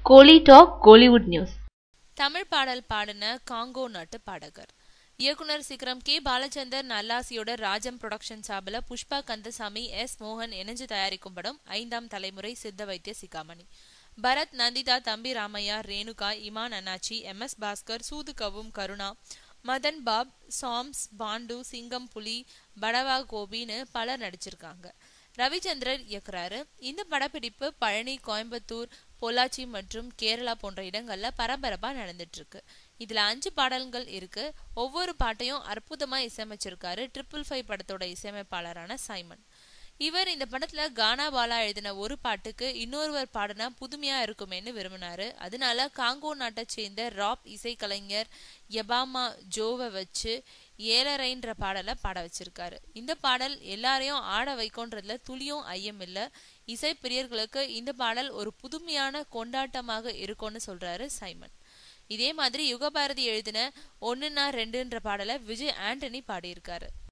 கோலி talk Kollywood news Tamil பாடல் பாடின Congo நாட்டு பாடகர் இயக்குனர் சிக்ரம் கே பாலச்சந்தர் நல்லாசியோட ராஜம் புரொடக்ஷன் சார்பில் புஷ்பா கந்தசாமி எஸ் மோகன் இணைஞ்சு தயாரிக்கும் படம் ஐந்தாம் தலைமுறை சித்த வைத்திய சிகாமணி பரத் நந்திதா தம்பி ராமையா ரேணுகா இமான் அண்ணாச்சி எம் எஸ் பாஸ்கர் சூது கவும் கருணா மதன் பாப் சாம்ஸ் பாண்டு சிங்கம் புலி படவா கோபின்னு பலர் நடிச்சிருக்காங்க ரவிச்சந்திரன் இயக்குறாரு இந்த படப்பிடிப்பு பழனி கோயம்புத்தூர் பொள்ளாச்சி மற்றும் கேரளா போன்ற இடங்கள்ல பரபரப்பா நடந்துட்டு இருக்கு இதுல அஞ்சு பாடல்கள் இருக்கு ஒவ்வொரு பாட்டையும் அற்புதமா இசையமைச்சிருக்காரு ட்ரிபிள் ஃபைவ் படத்தோட இசையமைப்பாளரான சைமன் இவர் இந்த படத்துல கானா பாலா எழுதின ஒரு பாட்டுக்கு இன்னொருவர் பாடினா புதுமையா இருக்குமேன்னு விரும்பினாரு அதனால காங்கோ நாட்டை சேர்ந்த ராப் இசைக்கலைஞர் எபாமா ஜோவை வச்சு ஏலரைன்ற பாடலை பாட வச்சிருக்காரு இந்த பாடல் எல்லாரையும் ஆட வைக்கோன்றதுல துளியும் ஐயம் இல்ல இசை பிரியர்களுக்கு இந்த பாடல் ஒரு புதுமையான கொண்டாட்டமாக இருக்கும்னு சொல்றாரு சைமன் இதே மாதிரி யுகபாரதி எழுதின ஒன்னுனா ரெண்டுன்ற பாடலை விஜய் ஆண்டனி பாடியிருக்காரு